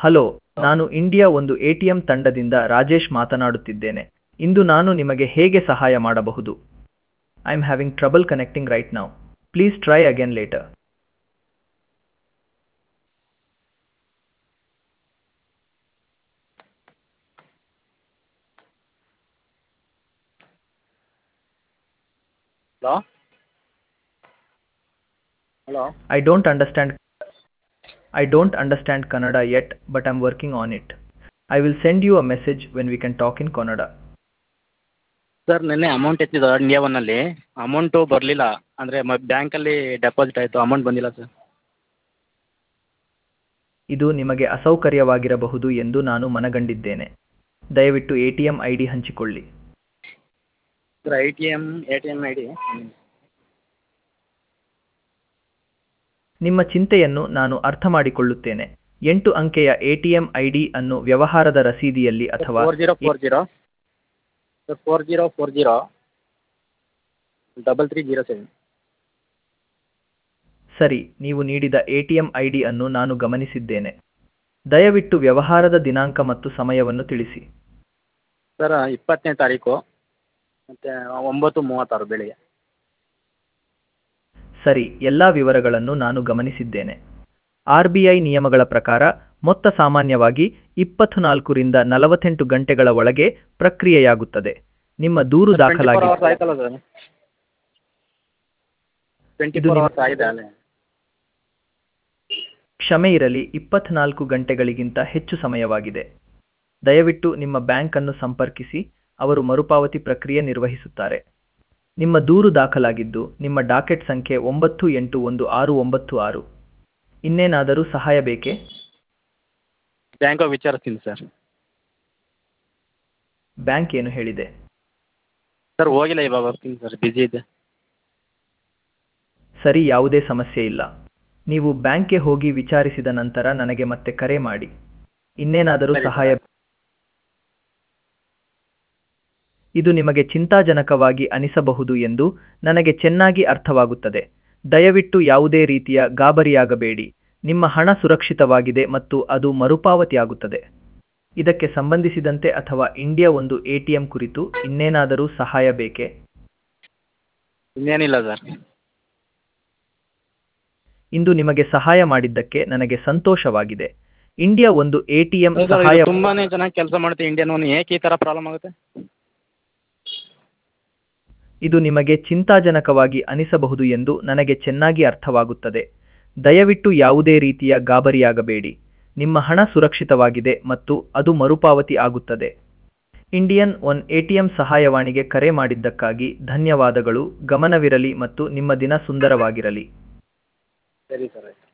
hello ನಾನು India ಒಂದು ATM ತಂಡದಿಂದ ರಾಜೇಶ್ ಮಾತನಾಡುತ್ತಿದ್ದೇನೆ ಇಂದು ನಾನು ನಿಮಗೆ ಹೇಗೆ ಸಹಾಯ ಮಾಡಬಹುದು I am having trouble connecting right now please try again later hello hello I don't understand I don't understand Kannada yet but I am working on it I will send you a message when we can talk in Kannada sir ನಿನ್ನೆ amount ಎತ್ತಿದ್ದು India ಒನ್ನಲ್ಲಿ amount ಬರಲಿಲ್ಲ ಅಂದರೆ ಮ ಬ್ಯಾಂಕಲ್ಲಿ deposit ಆಯಿತು amount ಬಂದಿಲ್ಲ sir ಇದು ನಿಮಗೆ ಅಸೌಕರ್ಯವಾಗಿರಬಹುದು ಎಂದು ನಾನು ಮನಗಂಡಿದ್ದೇನೆ ದಯವಿಟ್ಟು A T M I D ಹಂಚಿಕೊಳ್ಳಿ sir I T M A T M I D ನಿಮ್ಮ ಚಿಂತೆಯನ್ನು ನಾನು ಅರ್ಥ ಮಾಡಿಕೊಳ್ಳುತ್ತೇನೆ ಎಂಟು ಅಂಕೆಯ A T M I D ಅನ್ನು ವ್ಯವಹಾರದ ರಸೀದಿಯಲ್ಲಿ ಅಥವಾ four zero four zero sir four zero four zero double three zero seven ಸರಿ ನೀವು ನೀಡಿದ A T M I D ಅನ್ನು ನಾನು ಗಮನಿಸಿದ್ದೇನೆ ದಯವಿಟ್ಟು ವ್ಯವಹಾರದ ದಿನಾಂಕ ಮತ್ತು ಸಮಯವನ್ನು ತಿಳಿಸಿ ಸರ್ ಇಪ್ಪತ್ತನೇ ತಾರೀಕು ಮತ್ತು ಒಂಬತ್ತು ಮೂವತ್ತಾರು ಬೆಳಿಗ್ಗೆ ಸರಿ ಎಲ್ಲ ವಿವರಗಳನ್ನು ನಾನು ಗಮನಿಸಿದ್ದೇನೆ ಆರ್ ಬಿ ಐ ನಿಯಮಗಳ ಪ್ರಕಾರ ಮೊತ್ತ ಸಾಮಾನ್ಯವಾಗಿ ಇಪ್ಪತ್ನಾಲ್ಕರಿಂದ ನಲವತ್ತೆಂಟು ಗಂಟೆಗಳ ಒಳಗೆ ಪ್ರಕ್ರಿಯೆಯಾಗುತ್ತದೆ ನಿಮ್ಮ ದೂರು ಟ್ವೆಂಟಿ ಫೋರ್ ದಾಖಲಾಗಿ ಅವರ್ಸ್ ಆಯ್ತಲ್ಲ ಸರ್ ಟ್ವೆಂಟಿ ಇದು ಫೋರ್ ನಿಮ್ಮ- ಅವರ್ಸ್ ಆಗಿದೆ ಅಲ್ಲೇ ಕ್ಷಮೆ ಇರಲಿ ಇಪ್ಪತ್ನಾಲ್ಕು ಗಂಟೆಗಳಿಗಿಂತ ಹೆಚ್ಚು ಸಮಯವಾಗಿದೆ ದಯವಿಟ್ಟು ನಿಮ್ಮ ಬ್ಯಾಂಕ್ ಅನ್ನು ಸಂಪರ್ಕಿಸಿ ಅವರು ಮರುಪಾವತಿ ಪ್ರಕ್ರಿಯೆ ನಿರ್ವಹಿಸುತ್ತಾರೆ ನಿಮ್ಮ ದೂರು ದಾಖಲಾಗಿದ್ದು ನಿಮ್ಮ ಡಾಕೆಟ್ ಸಂಖ್ಯೆ ಒಂಬತ್ತು ಎಂಟು ಒಂದು ಆರು ಒಂಬತ್ತು ಆರು ಇನ್ನೇನಾದರೂ ಸಹಾಯ ಬೇಕೇ ಬ್ಯಾಂಕಾಗ ವಿಚಾರಿಸ್ತೀನಿ ಸರ್ ಬ್ಯಾಂಕ್ ಏನು ಹೇಳಿದೆ ಸರ್ ಹೋಗಿಲ್ಲ ಇವಾಗ ಹೋಗ್ತೀನಿ ಸರ್ ಬ್ಯುಸಿ ಇದ್ದೆ ಸರಿ ಯಾವುದೇ ಸಮಸ್ಯೆ ಇಲ್ಲ ನೀವು ಬ್ಯಾಂಕ್ಗೆ ಹೋಗಿ ವಿಚಾರಿಸಿದ ನಂತರ ನನಗೆ ಮತ್ತೆ ಕರೆ ಮಾಡಿ ಇನ್ನೇನಾದರೂ ಸರಿ, ಸಹಾಯ ಇದು ನಿಮಗೆ ಚಿಂತಾಜನಕವಾಗಿ ಅನಿಸಬಹುದು ಎಂದು ನನಗೆ ಚೆನ್ನಾಗಿ ಅರ್ಥವಾಗುತ್ತದೆ ದಯವಿಟ್ಟು ಯಾವುದೇ ರೀತಿಯ ಗಾಬರಿಯಾಗಬೇಡಿ ನಿಮ್ಮ ಹಣ ಸುರಕ್ಷಿತವಾಗಿದೆ ಮತ್ತು ಅದು ಮರುಪಾವತಿಯಾಗುತ್ತದೆ ಇದಕ್ಕೆ ಸಂಬಂಧಿಸಿದಂತೆ ಅಥವಾ ಇಂಡಿಯಾ ಒಂದು ಎಟಿಎಂ ಕುರಿತು ಇನ್ನೇನಾದರೂ ಸಹಾಯ ಬೇಕೇ ಇನ್ನೇನಿಲ್ಲ ಸರ್ ಇಂದು ನಿಮಗೆ ಸಹಾಯ ಮಾಡಿದ್ದಕ್ಕೆ ನನಗೆ ಸಂತೋಷವಾಗಿದೆ ಇಂಡಿಯಾ ಒಂದು ಎಟಿಎಂ ಸರ್, ಸಹಾಯ ಇದು ತುಂಬಾನೇ ಚೆನ್ನಾಗಿ ಕೆಲಸ ಮಾಡುತ್ತೆ ಇಂಡಿಯನ್ ಒನ್ ಏಕೆ ಈ ಥರ ಪ್ರಾಬ್ಲಮ್ ಆಗುತ್ತೆ ಇದು ನಿಮಗೆ ಚಿಂತಾಜನಕವಾಗಿ ಅನಿಸಬಹುದು ಎಂದು ನನಗೆ ಚೆನ್ನಾಗಿ ಅರ್ಥವಾಗುತ್ತದೆ ದಯವಿಟ್ಟು ಯಾವುದೇ ರೀತಿಯ ಗಾಬರಿಯಾಗಬೇಡಿ ನಿಮ್ಮ ಹಣ ಸುರಕ್ಷಿತವಾಗಿದೆ ಮತ್ತು ಅದು ಮರುಪಾವತಿ ಆಗುತ್ತದೆ ಇಂಡಿಯನ್ ಒನ್ ಎಟಿಎಂ ಸಹಾಯವಾಣಿಗೆ ಕರೆ ಮಾಡಿದ್ದಕ್ಕಾಗಿ ಧನ್ಯವಾದಗಳು ಗಮನವಿರಲಿ ಮತ್ತು ನಿಮ್ಮ ದಿನ ಸುಂದರವಾಗಿರಲಿ ಸರಿ ಸರ್ ಆಯ್ತು